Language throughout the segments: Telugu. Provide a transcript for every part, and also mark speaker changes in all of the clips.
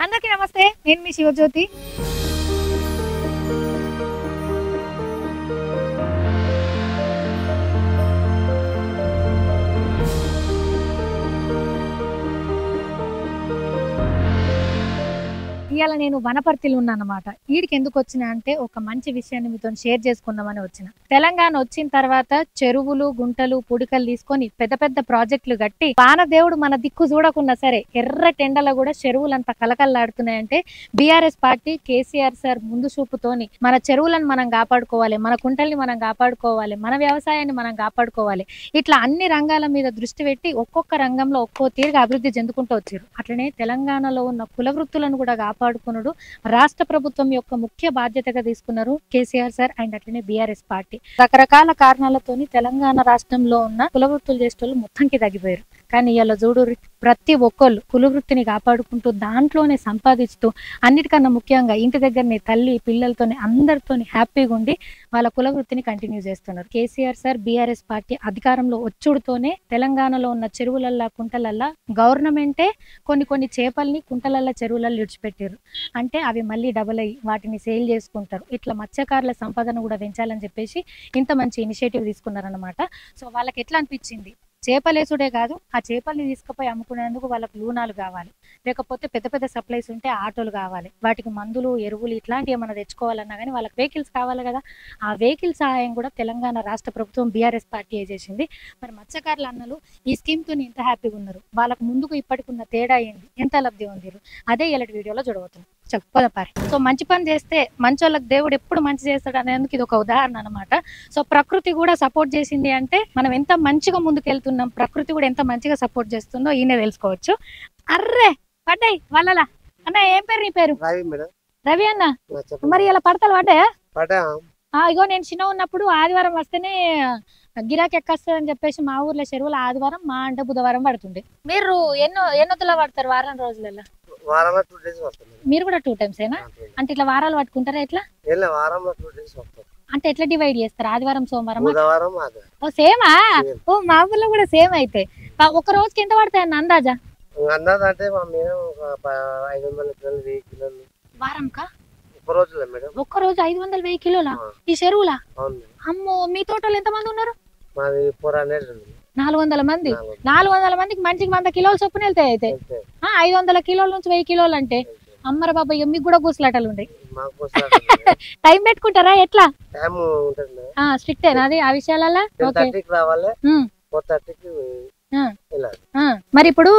Speaker 1: అందరికీ నమస్తే నేను మీ శివజ్యోతి ఇవాళ నేను వనపర్తిలో ఉన్నానమాట వీడికి ఎందుకు వచ్చిన అంటే ఒక మంచి విషయాన్ని మీతో షేర్ చేసుకుందామని వచ్చిన తెలంగాణ వచ్చిన తర్వాత చెరువులు గుంటలు పుడికలు తీసుకొని పెద్ద పెద్ద ప్రాజెక్టులు కట్టి వానదేవుడు మన దిక్కు చూడకున్నా సరే ఎర్ర టెండలో కూడా చెరువులంతా కలకల్లాడుతున్నాయంటే బీఆర్ఎస్ పార్టీ కేసీఆర్ సార్ ముందు చూపుతోని మన చెరువులను మనం కాపాడుకోవాలి మన కుంటల్ని మనం కాపాడుకోవాలి మన వ్యవసాయాన్ని మనం కాపాడుకోవాలి ఇట్లా అన్ని రంగాల మీద దృష్టి పెట్టి ఒక్కొక్క రంగంలో ఒక్కో తీరుగా అభివృద్ధి చెందుకుంటూ వచ్చారు అట్లనే తెలంగాణలో ఉన్న కుల వృత్తులను కూడా కాపాడుకున్నాడు రాష్ట్ర ప్రభుత్వం యొక్క ముఖ్య బాధ్యతగా తీసుకున్నారు కేసీఆర్ సార్ అండ్ అట్లనే బీఆర్ఎస్ పార్టీ రకరకాల కారణాలతోని తెలంగాణ రాష్ట్రంలో ఉన్న కుల వృత్తులు చేసేటోళ్ళు మొత్తంకి తగ్గిపోయారు కానీ ఇలా చూడు ప్రతి ఒక్కళ్ళు కుల వృత్తిని కాపాడుకుంటూ దాంట్లోనే సంపాదిస్తూ అన్నిటికన్నా ముఖ్యంగా ఇంటి దగ్గరనే తల్లి పిల్లలతోని అందరితోని హ్యాపీగా ఉండి వాళ్ళ కుల వృత్తిని కంటిన్యూ చేస్తున్నారు కేసీఆర్ సార్ బీఆర్ఎస్ పార్టీ అధికారంలో వచ్చుడుతోనే తెలంగాణలో ఉన్న చెరువులల్లా కుంటలల్లా గవర్నమెంటే కొన్ని కొన్ని చేపల్ని కుంటలల్లా చెరువులలో విడిచిపెట్టారు అంటే అవి మళ్ళీ డబుల్ అయ్యి వాటిని సేల్ చేసుకుంటారు ఇట్లా మత్స్యకారుల సంపదను కూడా పెంచాలని చెప్పేసి ఇంత మంచి ఇనిషియేటివ్ తీసుకున్నారనమాట సో వాళ్ళకి ఎట్లా అనిపించింది చేపలేసుడే కాదు ఆ చేపల్ని తీసుకుపోయి అమ్ముకునేందుకు వాళ్ళకి లూనాలు కావాలి లేకపోతే పెద్ద పెద్ద సప్లైస్ ఉంటే ఆటోలు కావాలి వాటికి మందులు ఎరువులు ఇట్లాంటివి ఏమైనా తెచ్చుకోవాలన్నా కానీ వాళ్ళకి వెహికల్స్ కావాలి కదా ఆ వెహికల్ సహాయం కూడా తెలంగాణ రాష్ట్ర ప్రభుత్వం బీఆర్ఎస్ పార్టీ చేసింది మరి మత్స్యకారుల అన్నలు ఈ స్కీమ్ తోని ఎంత హ్యాపీగా ఉన్నారు వాళ్ళకు ముందుకు ఇప్పటికున్న తేడా ఏంది ఎంత లబ్ధి ఉంది అదే ఇలాంటి వీడియోలో చూడబోతున్నాం చెప్పదపారి సో మంచి పని చేస్తే మంచోళ్ళకి దేవుడు ఎప్పుడు మంచి చేస్తాడు అనేందుకు ఇది ఒక ఉదాహరణ అనమాట సో ప్రకృతి కూడా సపోర్ట్ చేసింది అంటే మనం ఎంత మంచిగా ముందుకు వెళ్తున్నాం ప్రకృతి కూడా ఎంత మంచిగా సపోర్ట్ చేస్తుందో ఈయన తెలుసుకోవచ్చు అర్రే పడ్డాయి వాళ్ళలా అన్న ఏం పేరు నీ పేరు
Speaker 2: రవి మేడం
Speaker 1: రవి అన్న
Speaker 2: నా చెప్పండి
Speaker 1: మరి ఇలా పడతలు పడ్డాయా
Speaker 2: పడా
Speaker 1: ఆ, ఇగో నేను చిన్న ఉన్నప్పుడు ఆదివారం వస్తేనే గిరాకీ ఎక్కొస్తుందని చెప్పేసి మా ఊర్లో చెరువులు ఆదివారం మా అంటే బుధవారం పడుతుండే మీరు ఎన్నో ఎన్నొద్దులో పడతారు వారం రోజులలో
Speaker 2: వారంలో టూ డేస్ వస్తాం
Speaker 1: మీరు కూడా టూ టైమ్స్ ఏనా అంటే ఇట్లా వారాలు పట్టుకుంటారా ఎట్లా
Speaker 2: వెళ్ళిన వారంలో టూ డేస్ వస్తాం
Speaker 1: అంటే ఎట్లా డివైడ్ చేస్తారు ఆదివారం సోమవారం
Speaker 2: బుధవారం అది
Speaker 1: ఓ సేమా
Speaker 2: Same.
Speaker 1: ఓ మా ఊర్లో కూడా సేమ్ అయితే ఆ, ఒక రోజుకి ఎంత పడతాయి అన్న అందాజా
Speaker 2: అన్నదంటే మా మేము ఒక ప- ఐదు వందల కిలోలు వెయ్యి కిలోలు
Speaker 1: వారంకా
Speaker 2: ఒక రోజులే మేడం
Speaker 1: ఒక్క రోజు ఐదు వందల వెయ్యి కిలోలా
Speaker 2: ఆ,
Speaker 1: ఈ చెరువులా
Speaker 2: అవును మేడం.
Speaker 1: అమ్మో మీ తోటలో ఎంత మంది ఉన్నారు
Speaker 2: మాది ఫోర్ హండ్రెడ్ ఉంది
Speaker 1: నాలుగు వందల మంది
Speaker 2: నాలుగు వందలు.
Speaker 1: నాలుగు వందల మందికి మంచికి వంద కిలోలు చొప్పున వెళ్తాయి అయితే
Speaker 2: అంతే,
Speaker 1: ఆ, ఐదు వందల కిలోల నుంచి వెయ్యి కిలోలు అంటే
Speaker 2: అంతే.
Speaker 1: అమ్మర బాబా ఇక మీకు కూడా కూసలాటలు ఉంటాయి
Speaker 2: మాకు వస్తాడు మేడం.
Speaker 1: టైం పెట్టుకుంటారా ఎట్లా
Speaker 2: టైం ఉంటుంది మేడం
Speaker 1: ఆ స్ట్రిక్ట్ అది ఆ విషయాలలో
Speaker 2: టెన్
Speaker 1: ఓకే
Speaker 2: థర్టీకి రావాలి
Speaker 1: ఉమ్,
Speaker 2: ఫోర్ థర్టీకి
Speaker 1: ఆ,
Speaker 2: వెళ్ళాలి
Speaker 1: ఆ. మరి ఇప్పుడు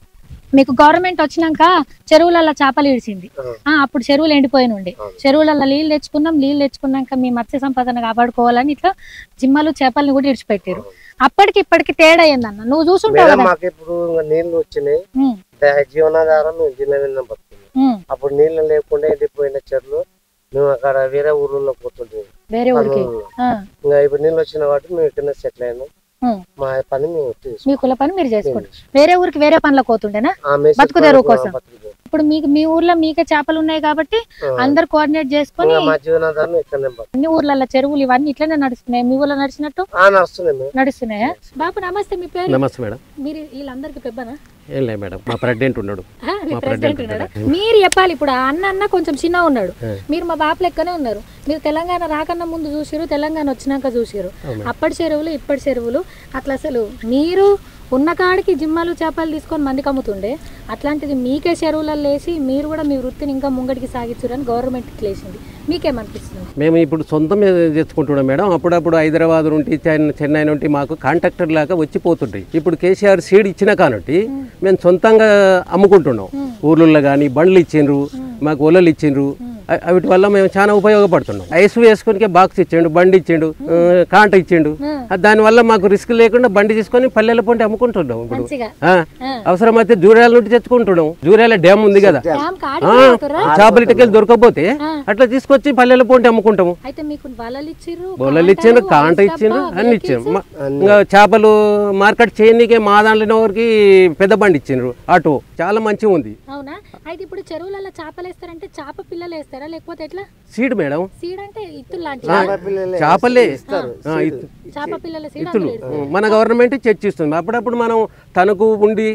Speaker 1: మీకు గవర్నమెంట్ వచ్చినాక చెరువులలో చేపలు ఇడిచింది
Speaker 2: ఆ,
Speaker 1: ఆ అప్పుడు చెరువులు ఎండిపోయిన ఉండే
Speaker 2: అవును.
Speaker 1: చెరువులలో నీళ్ళు తెచ్చుకున్నాం నీళ్ళు తెచ్చుకున్నాక మీ మత్స్య సంపదను కాపాడుకోవాలని ఇట్లా జిమ్మలు చేపల్ని కూడా ఇడిచిపెట్టారు అప్పటికి ఇప్పటికి తేడా ఏందన్న నువ్వు చూసుంటావు
Speaker 2: మేడం
Speaker 1: కదా
Speaker 2: మాకు ఇప్పుడు ఇంకా నీళ్లు వచ్చినాయి
Speaker 1: ఉమ్,
Speaker 2: దా- జీవనాధారం మేము జిల్లా వెళ్ళిన బతున్నాం
Speaker 1: ఉమ్,
Speaker 2: అప్పుడు నీళ్లు లేకుండా ఎండిపోయిన చెర్లు మేము అక్కడ వేరే ఊర్లలో పోతుంటాం
Speaker 1: వేరే ఊరికి
Speaker 2: పనులలో.
Speaker 1: ఆ,
Speaker 2: ఇంకా ఇప్పుడు నీళ్ళు వచ్చిన కాబట్టి మేము ఇక్కడ సెటిల్ అయినాం
Speaker 1: ఉమ్.
Speaker 2: మా పని మేము
Speaker 1: మీ
Speaker 2: తీసుకుంటాం.
Speaker 1: కుల పని మీరు చేసుకోండి వేరే ఊరికి వేరే పనులకు పోతుండేనా
Speaker 2: ఆ మేస్త్రి
Speaker 1: బతుకుదెరువు
Speaker 2: పనులు,
Speaker 1: కోసం.
Speaker 2: ఆ బతుకుదెరువు.
Speaker 1: ఇప్పుడు మీకు మీ ఊర్లో మీకే చేపలు ఉన్నాయి కాబట్టి
Speaker 2: ఆ,
Speaker 1: అందరు కోఆర్డినేట్ చేసుకొని
Speaker 2: ఇంకా మా జీవనాధారం ఇక్కడనే బతుకు.
Speaker 1: అన్ని ఊర్లలో చెరువులు ఇవన్నీ ఇట్లనే నడుస్తున్నాయి మీ ఊర్లో నడిచినట్టు
Speaker 2: ఆ నడుస్తున్నాయి మేము
Speaker 1: నడుస్తున్నాయా బాబు నమస్తే మీ పేరు
Speaker 3: నమస్తే మేడం
Speaker 1: మీరు వీళ్ళందరికి పెద్దనా
Speaker 3: ఏం లేదు మేడం మా ప్రెసిడెంట్ ఉన్నాడు
Speaker 1: ఆ, మీ
Speaker 3: మా
Speaker 1: ప్రెసిడెంట్
Speaker 3: ప్రెసిడెంట్
Speaker 1: ఉన్నాడా మీరు చెప్పాలి ఇప్పుడు ఆ అన్న అన్న కొంచెం చిన్న ఉన్నాడు
Speaker 3: ఆ.
Speaker 1: మీరు మా బాపు లెక్కనే ఉన్నారు మీరు తెలంగాణ రాకన్నా ముందు చూసిరు తెలంగాణ వచ్చినాక చూసిరు
Speaker 3: అవును.
Speaker 1: అప్పటి చెరువులు ఇప్పటి చెరువులు అట్లా అసలు మీరు ఉన్న కాడికి జిమ్మలు చేపలు తీసుకొని మందికి అమ్ముతుండే అట్లాంటిది మీకే చెరువులలో వేసి మీరు కూడా మీ వృత్తిని ఇంకా ముంగడికి సాగించురని గవర్నమెంట్ ఇట్లా వేసింది మీకేమనిపిస్తుంది
Speaker 3: మేము ఇప్పుడు సొంతం తెచ్చుకుంటున్నాం మేడం అప్పుడప్పుడు హైదరాబాద్ నుండి చెన్- చెన్నై నుండి మాకు కాంట్రాక్టర్ లాగా వచ్చిపోతుంటాయి ఇప్పుడు కేసీఆర్ సీడ్ ఇచ్చిన కానుంటి మేము సొంతంగా అమ్ముకుంటున్నాం ఊర్లలో కానీ బండ్లు ఇచ్చిండ్రు మాకు ఒలలు ఇచ్చిండ్రు అ- వీటి వల్ల మేము చాలా ఉపయోగపడుతున్నాం ఐస్ వేసుకొని బాక్స్ ఇచ్చిండు బండి ఇచ్చిండు ఆ, కాంట ఇచ్చిండు ఆ, దానివల్ల మాకు రిస్క్ లేకుండా బండి తీసుకొని పల్లెల పొంటి అమ్ముకుంటున్నాం ఇప్పుడు
Speaker 1: మంచిగా
Speaker 3: ఆ,
Speaker 1: ఆ.
Speaker 3: అవసరమైతే జూరాల నుండి తెచ్చుకుంటున్నాం జూరాల డ్యామ్ ఉంది కదా
Speaker 1: డ్యామ్ కాడి
Speaker 3: ఆ, చేపలు ఇటుకెళ్ళి దొరకకపోతే
Speaker 1: ఆ.
Speaker 3: అట్లా తీసుకొచ్చి పల్లెల పొంటి అమ్ముకుంటాము
Speaker 1: అయితే మీకు వలలు ఇచ్చిర్రు
Speaker 3: బొల్లలు ఇచ్చిండ్రు
Speaker 1: కాంటాలు,
Speaker 3: కాంట
Speaker 1: ఐస్
Speaker 3: ఇచ్చిండ్రు
Speaker 1: డబ్బా,
Speaker 3: అన్ని
Speaker 1: వెహికల్స్.
Speaker 3: ఇచ్చిండ్రు మ- ఇంకా చేపలు మార్కెట్ చేయనీకే మా దాంట్లో వరకు పెద్ద బండి ఇచ్చిండ్రు ఆటో చాలా మంచిగా ఉంది
Speaker 1: అవునా అయితే ఇప్పుడు చెరువులలో చేపలు వేస్తారంటే చేప పిల్లలు వేస్తారా లేకపోతే ఎట్లా
Speaker 3: సీడ్ మేడం
Speaker 1: సీడ్ అంటే ఇత్తులు లాంటి
Speaker 2: పిల్లలే
Speaker 3: చేపలే
Speaker 2: ఇస్తారు
Speaker 3: ఆ,
Speaker 2: సీడ్.
Speaker 3: ఇత్తు-
Speaker 1: చేప పిల్లల సీడ్
Speaker 3: ఇత్తులు
Speaker 1: అందులో వేస్తారు.
Speaker 3: మన గవర్నమెంట్ చర్చిస్తుంది అప్పుడప్పుడు మనం తనకు ఉండి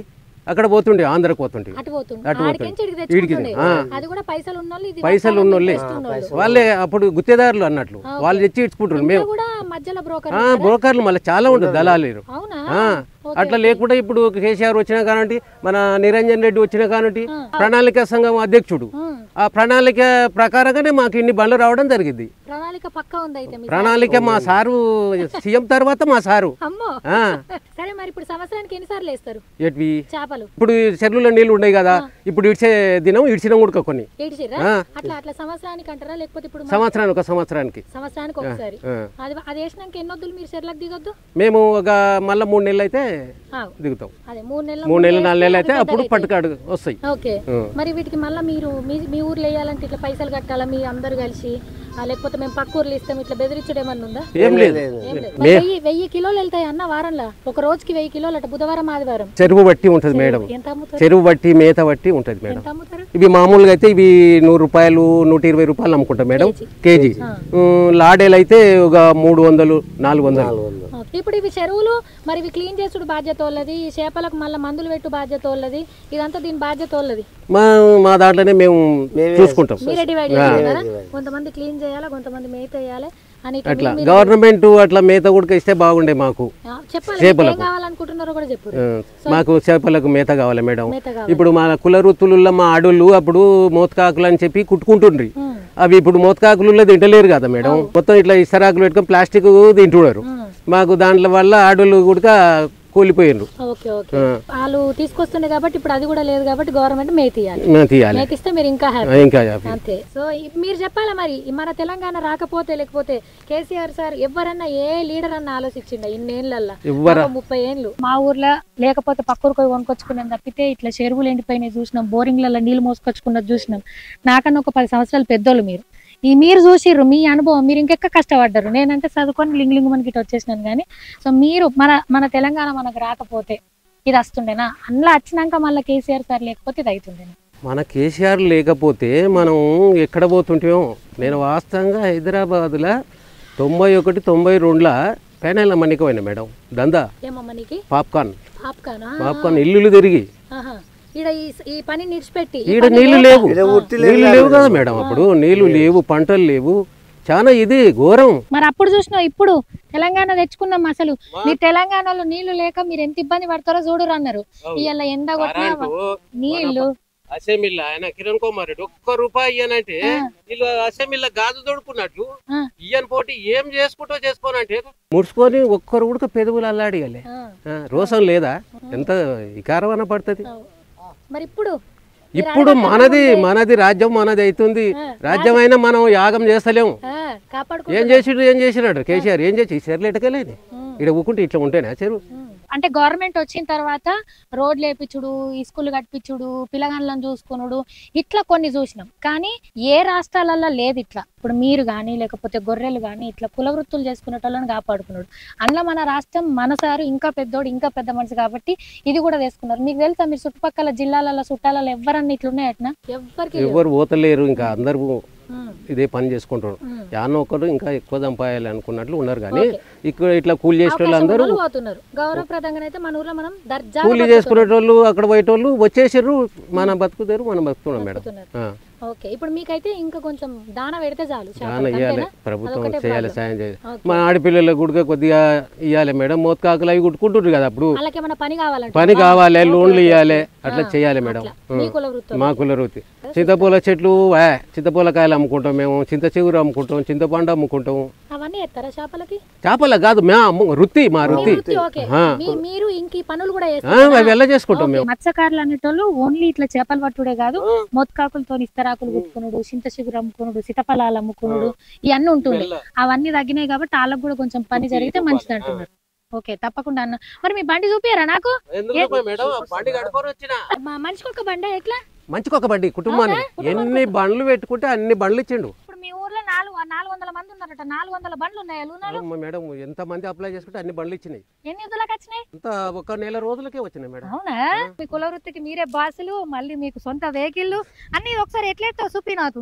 Speaker 3: అక్కడ పోతుండే ఆంధ్రకు పోతుండే
Speaker 1: అటు పోతుండే
Speaker 3: అటు పోతుండే.
Speaker 1: ఆడికించి ఇడికి
Speaker 3: ఈడికి
Speaker 1: తెచ్చుకుంటుండే
Speaker 3: ఆ.
Speaker 1: అది కూడా పైసలు ఉన్నోళ్ళు ఇది
Speaker 3: పైసలు
Speaker 1: వర్షాలకు
Speaker 3: ఉన్నోళ్ళే.
Speaker 1: best ఉన్నోళ్ళు.
Speaker 3: వాళ్ళే అప్పుడు గుత్తేదారులు అన్నట్లు
Speaker 1: ఆ,
Speaker 3: వాళ్ళు తెచ్చి ఇచ్చుకుంటారు
Speaker 1: ఇంట్లో
Speaker 3: మేము
Speaker 1: కూడా మధ్యలో బ్రోకర్
Speaker 3: ఆ, బ్రోకర్లు మళ్ళీ చాలా ఉంటుంది దళాలు
Speaker 1: అవునా
Speaker 3: ఆ, అట్లా లేకుండా ఇప్పుడు కేసీఆర్ వచ్చిన కానంటి మన నిరంజన్ రెడ్డి వచ్చిన కానంటి ప్రణాళిక సంఘం అధ్యక్షుడు
Speaker 1: ఉమ్.
Speaker 3: ఆ ప్రణాళిక ప్రకారంగానే మాకు ఇన్ని బండ్లు రావడం జరిగింది
Speaker 1: ప్రణాళిక పక్కా ఉంది అయితే మీ
Speaker 3: ప్రణాళిక మా సారు సీఎం తర్వాత మా సారు
Speaker 1: అమ్మో
Speaker 3: ఆ,
Speaker 1: సరే మరి ఇప్పుడు సంవత్సరానికి ఎన్నిసార్లు వేస్తారు
Speaker 3: ఎట్వి
Speaker 1: చేపలు
Speaker 3: ఇప్పుడు ఈ చెరువులో నీళ్లు ఉన్నాయి కదా ఇప్పుడు ఇడిచే దినం ఇడిచిన ఉడక కొన్ని
Speaker 1: ఏడిచిర్రా
Speaker 3: ఆ.
Speaker 1: అట్లా అట్లా సంవత్సరానికి అంటారా లేకపోతే ఇప్పుడు మన-
Speaker 3: సంవత్సరానికి ఒక సంవత్సరానికి
Speaker 1: సంవత్సరానికి ఒకసారి
Speaker 3: ఆ.
Speaker 1: అది అది వేసినాక ఎన్నొద్దులు మీరు చెర్లకు దిగొద్దు
Speaker 3: మేము ఒక మళ్ళీ మూడు నెలలు అయితే
Speaker 1: ఆగు.
Speaker 3: దిగుతాం
Speaker 1: అదే మూడు నెలలు
Speaker 3: మూడు నెలలు నాలుగు నెలలు
Speaker 1: వేస్తే
Speaker 3: అయితే
Speaker 1: అది
Speaker 3: అప్పుడు
Speaker 1: పెద్దగా
Speaker 3: పట్టుకాడు వస్తాయి
Speaker 1: ఓకే
Speaker 3: ఆ.
Speaker 1: మరి వీటికి మళ్ళీ మీరు మీ మీ ఊర్లో వేయాలంటే ఇట్లా పైసలు కట్టాలా మీ అందరు కలిసి ఆ, లేకపోతే మేము పక్క ఊర్లో ఇస్తాం ఇట్లా బెదిరించడం ఏమన్నా ఉందా
Speaker 3: ఏం లేదు
Speaker 1: ఏం లేదు మరి వెయ్యి వెయ్యి కిలోలు వెళ్తాయి అన్న వారంలో ఒక రోజుకి వెయ్యి కిలోలు అట బుధవారం ఆదివారం
Speaker 3: చెరువు బట్టి ఉంటుంది మేడం
Speaker 1: ఎంత అమ్ముతారు
Speaker 3: చెరువు బట్టి మేత బట్టి ఉంటుంది మేడం
Speaker 1: ఎంత అమ్ముతారు
Speaker 3: ఇవి మామూలుగా అయితే ఇవి నూరు రూపాయలు నూట ఇరవై రూపాయలు అమ్ముకుంటాం మేడం కేజీ ఉమ్, లాడేలు అయితే ఒక మూడు వందలు నాలుగు వందలు
Speaker 1: ఓకే. ఇప్పుడు ఇవి చెరువులు మరి ఇవి క్లీన్ చేసుడు బాధ్యత వాళ్ళది ఈ చేపలకు మళ్ళీ మందులు పెట్టు బాధ్యత వాళ్ళది ఇదంతా దీని బాధ్యత వాళ్ళది
Speaker 3: మా మా దాంట్లోనే మేము చూసుకుంటాం
Speaker 1: మీరే డివైడ్ చేయాలి కొంతమంది క్లీన్ చేయాలి కొంతమంది మేత వేయాలి అని ఇట్లా
Speaker 3: అట్లా గవర్నమెంట్ అట్లా మేత కూడా ఇస్తే బాగుండే మాకు
Speaker 1: ఆ, చెప్పాలి మీకు ఏం కావాలనుకుంటున్నారో కూడా చెప్పు
Speaker 3: ఆ, మాకు చేపలకు మేత కావాలి మేడం
Speaker 1: మేత కావాలి
Speaker 3: ఇప్పుడు మా కుల వృత్తులలో మా ఆడోళ్ళు అప్పుడు మోతకాకులు అని చెప్పి కుట్టుకుంటుండ్రి
Speaker 1: ఉమ్.
Speaker 3: అవి ఇప్పుడు మోతకాకులలో తింటలేరు కదా మేడం మొత్తం ఇట్లా ఇస్తరాకులు పెట్టుకొని ప్లాస్టిక్ తింటున్నారు
Speaker 1: ఉమ్.
Speaker 3: మాకు దాంట్లో వల్ల ఆడోళ్ళు కూడా కూలిపోయిండ్రు
Speaker 1: ఓకే ఓకే వాళ్ళు తీసుకొస్తుండే కాబట్టి ఇప్పుడు అది కూడా లేదు కాబట్టి గవర్నమెంట్ మేత ఇవ్వాలి
Speaker 3: మేము తీయాలి
Speaker 1: మేత ఇస్తే మీరు ఇంకా హ్యాపీ
Speaker 3: ఆ, ఇంకా happy.
Speaker 1: అంతే సో ఇ- మీరు చెప్పాలా మరి ఈ మన తెలంగాణ రాకపోతే లేకపోతే కేసీఆర్ సార్ ఎవరన్నా ఏ లీడర్ అన్న ఆలోచించిండ ఇన్నేళ్ళల్లా
Speaker 3: ఎవ్వర
Speaker 1: ఒక ముప్పై ఏళ్ళు మా ఊర్లో లేకపోతే పక్కూరు పోయి కొనుక్కొచ్చుకున్నాం తప్పితే ఇట్లా చెరువులు ఎండిపోయినాయి చూసినాం బోరింగ్లలో నీళ్లు మోసుకొచ్చుకున్నది చూసినాం నాకన్నా ఒక పది సంవత్సరాలు పెద్దోళ్ళు మీరు ఈ మీరు చూసిర్రు మీ అనుభవం మీరు ఇంకెక్క కష్టపడ్డారు నేనంటే చదువుకొని లింగ్ లింగ్ మనకి ఇటు వచ్చేసినాను కానీ సో మీరు మన మన తెలంగాణ మనకు రాకపోతే ఇది వస్తుండేనా అందులో వచ్చినాక మళ్ళీ కేసీఆర్ సార్ లేకపోతే ఇది అవుతుండేనా
Speaker 3: మన కేసీఆర్ లేకపోతే మనం ఎక్కడ పోతుంటామో నేను వాస్తవంగా హైదరాబాద్లో తొంభై ఒకటి తొంభై రెండులో పెనెల మన్నిక పోయినా మేడం దందా
Speaker 1: ఏమమ్మా నీకు
Speaker 3: పాప్కార్న్
Speaker 1: పాప్కానా
Speaker 3: పాప్కార్న్ ఇల్లులు తిరిగి
Speaker 1: ఆహా ఈడ ఈ ఈ పని నిడిచిపెట్టి ఈ
Speaker 3: ఈడ
Speaker 1: పని
Speaker 3: నీళ్లు
Speaker 1: లేక-
Speaker 3: లేవు నీళ్లు లేవు కదా మేడం అప్పుడు నీళ్లు లేవు పంటలు లేవు చాలా ఇది ఘోరం
Speaker 1: మరి అప్పుడు చూసినావు ఇప్పుడు తెలంగాణ తెచ్చుకున్నాం అసలు మీరు తెలంగాణలో నీళ్లు లేక మీరు ఎంత ఇబ్బంది పడతారో చూడరు అన్నారు ఇవాళ ఎండ కొట్టినా నీళ్లు
Speaker 3: అసెంబ్లీలో ఆయన కిరణ్ కుమార్ రెడ్డి ఒక్క రూపాయి ఇయ్యనంటే వీళ్ళు అసెంబ్లీలో గాజు దొడుకున్నట్లు
Speaker 1: ఆ.
Speaker 3: ఇయ్యని పోటీ ఏం చేసుకుంటో చేసుకోనంటే ముడుచుకొని ఒక్కరు కూడా పెదవులు అల్లాడియాలి
Speaker 1: ఆ,
Speaker 3: రోసం లేదా ఎంత వికారమన పడుతుంది
Speaker 1: ఆ. మరి ఇప్పుడు
Speaker 3: ఇప్పుడు మనది మనది రాజ్యం మనది అవుతుంది రాజ్యం అయినా మనం యాగం చేస్తలేము
Speaker 1: ఆ, కాపాడుకో
Speaker 3: ఏం చేసిడు ఏం చేసినాడు కేసీఆర్ ఏం చేసి చెర్లు ఎటకలేదు ఇక్కడ ఊకుంటే ఇట్లా ఉంటేనే చెరువు
Speaker 1: అంటే గవర్నమెంట్ వచ్చిన తర్వాత రోడ్లు వేపించుడు ఈ స్కూల్ కట్టించుడు పిల్లగాళ్ళని చూసుకునుడు ఇట్లా కొన్ని చూసినాం కానీ ఏ రాష్ట్రాలలో లేదు ఇట్లా ఇప్పుడు మీరు కానీ లేకపోతే గొర్రెలు కానీ ఇట్లా కుల వృత్తులు చేసుకునేటోళ్ళని కాపాడుకున్నాడు అందులో మన రాష్ట్రం మన సారు ఇంకా పెద్దోడు ఇంకా పెద్ద మనిషి కాబట్టి ఇది కూడా తీసుకున్నారు మీకు తెలుసా మీరు చుట్టుపక్కల జిల్లాలలో చుట్టాలలో ఎవరన్నా ఇట్లా ఉన్నాయట్నా ఎవరికి
Speaker 3: ఎవరు పోతలేరు ఇంకా అందరూ ఇదే పని చేసుకుంటారు యాన్నో ఒకరు ఇంకా ఎక్కువ సంపాయాలి అనుకున్నట్లు ఉన్నారు కానీ ఇక్కడ ఇట్లా కూలి చేసేటోళ్ళు అందరూ
Speaker 1: పోతున్నారు గౌరవప్రదంగా అయితే మన ఊర్లో మనం దర్జా
Speaker 3: కూలి చేసుకునేటోళ్ళు అక్కడ పోయేటోళ్ళు వచ్చేసారు మన బతుకుతారు మనం బతుకుతున్నాం మేడం ఆ.
Speaker 1: ఓకే ఇప్పుడు మీకైతే ఇంకా కొంచెం దాన పెడితే చాలు
Speaker 3: చాలా
Speaker 1: చేపలకి,
Speaker 3: ఇవ్వాలి
Speaker 1: అంతేనా?
Speaker 3: ప్రభుత్వం
Speaker 1: అదొకటే
Speaker 3: చేయాలి
Speaker 1: problem.
Speaker 3: సాయం చేయాలి
Speaker 1: ఓకే.
Speaker 3: మన ఆడపిల్లలకు కూడా కొద్దిగా ఇవ్వాలి మేడం మోతకాకులు అవి కుట్టుకుంటుండ్రు కదా అప్పుడు
Speaker 1: వాళ్ళకి ఏమైనా పని కావాలంటే
Speaker 3: పని కావాలి లోన్లు ఇవ్వాలి అట్లా చేయాలి మేడం
Speaker 1: మీ కుల వృత్తులు
Speaker 3: మా కుల వృత్తి చింతపూల చెట్లు ఏ, చింతపూల కాయలు అమ్ముకుంటాం మేము చింత చిగురు అమ్ముకుంటాం చింతపండు అమ్ముకుంటాం
Speaker 1: అవన్నీ ఎత్తారా చేపలకి
Speaker 3: చేపల కాదు మా అమ్ము- వృత్తి మా వృత్తి
Speaker 1: వృత్తి ఓకే
Speaker 3: ఆ.
Speaker 1: మీ- మీరు ఇంక ఈ పనులు కూడా
Speaker 3: ఆ,
Speaker 1: చేస్తారు
Speaker 3: అవి ఎలా చేసుకుంటాం మేము
Speaker 1: మత్స్యకారులు అనేటోళ్ళు ఓన్లీ ఇట్లా చేపలు పట్టుడే కాదు మొత్కాకులతో ఇస్తరాకులు కుట్టుకునుడు చింత చిగురు అమ్ముకునుడు సీతఫలాలు అమ్ముకునుడు ఇవన్నీ ఉంటుంది అవన్నీ తగ్గినాయి కాబట్టి వాళ్ళకు కూడా కొంచెం పని జరిగితే మంచిది అంటున్నారు ఓకే తప్పకుండా అన్న మరి మీ బండి చూపియారా నాకు
Speaker 3: మేడం బండి గడపరు వచ్చిన
Speaker 1: మా మనిషికి ఒక బండి ఎట్లా
Speaker 3: మంచికి ఒక బండి కుటుంబానికి ఎన్ని బండ్లు పెట్టుకుంటే అన్ని బండ్లు ఇచ్చిండు
Speaker 1: ఇప్పుడు మీ ఊర్లో నాలుగు నాలుగు వందల మంది ఉన్నారట నాలుగు వందల బండ్లు ఉన్నాయా లూనాలు
Speaker 3: అమ్మ మేడం ఎంత మంది అప్లై చేసుకుంటే అన్ని బండ్లు ఇచ్చినాయి
Speaker 1: ఎన్ని యుద్ధలకు వచ్చినాయి
Speaker 3: అంత ఒక నెల రోజులకే వచ్చినాయి మేడం
Speaker 1: అవునా మీ కుల వృత్తికి మీరే బాసులు మళ్ళీ మీకు సొంత వెహికల్ అన్ని ఒకసారి ఎట్లెత్తావు చూపి నాకు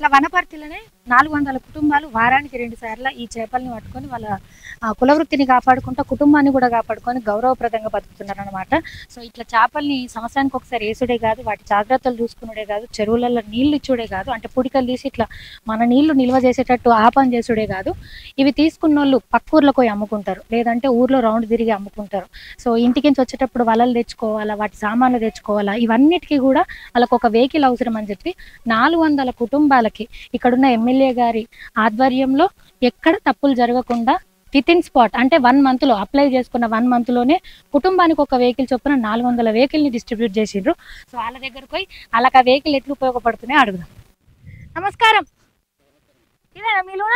Speaker 1: ఇట్లా వనపర్తిలోనే నాలుగు వందల కుటుంబాలు వారానికి రెండు సార్లు ఈ చేపల్ని పట్టుకొని వాళ్ళ ఆ, కులవృత్తిని కాపాడుకుంటూ కుటుంబాన్ని కూడా కాపాడుకొని గౌరవప్రదంగా బతుకుతున్నారు అనమాట సో ఇట్లా చేపల్ని సంవత్సరానికి ఒకసారి వేసుడే కాదు వాటి జాగ్రత్తలు చూసుకునుడే కాదు చెరువులలో నీళ్లు ఇచ్చుడే కాదు అంటే పుడికలు తీసి ఇట్లా మన నీళ్లు నిల్వ చేసేటట్టు ఆ పని చేసుడే కాదు ఇవి తీసుకున్న వాళ్ళు పక్క ఊర్లకు పోయి అమ్ముకుంటారు లేదంటే ఊర్లో రౌండ్ తిరిగి అమ్ముకుంటారు సో ఇంటికి నుంచి వచ్చేటప్పుడు వలలు తెచ్చుకోవాలా వాటి సామాన్లు తెచ్చుకోవాలా ఇవన్నిటికీ కూడా వాళ్ళకు ఒక వెహికల్ అవసరం అని చెప్పి నాలుగు వందల కుటుంబాలకి ఇక్కడున్న ఎమ్మెల్యే గారి ఆధ్వర్యంలో ఎక్కడ తప్పులు జరగకుండా విత్ ఇన్ స్పాట్ అంటే వన్ మంత్ లో అప్లై చేసుకున్న వన్ మంత్ లోనే కుటుంబానికి ఒక వెహికల్ చొప్పున నాలుగు వందల వెహికల్ ని డిస్ట్రిబ్యూట్ చేసిండ్రు సో వాళ్ళ దగ్గరకు పోయి వాళ్ళకి ఆ వెహికల్ ఎట్లా ఉపయోగపడుతున్నాయో అడుగుదాం నమస్కారం ఇదేనా మీలోనా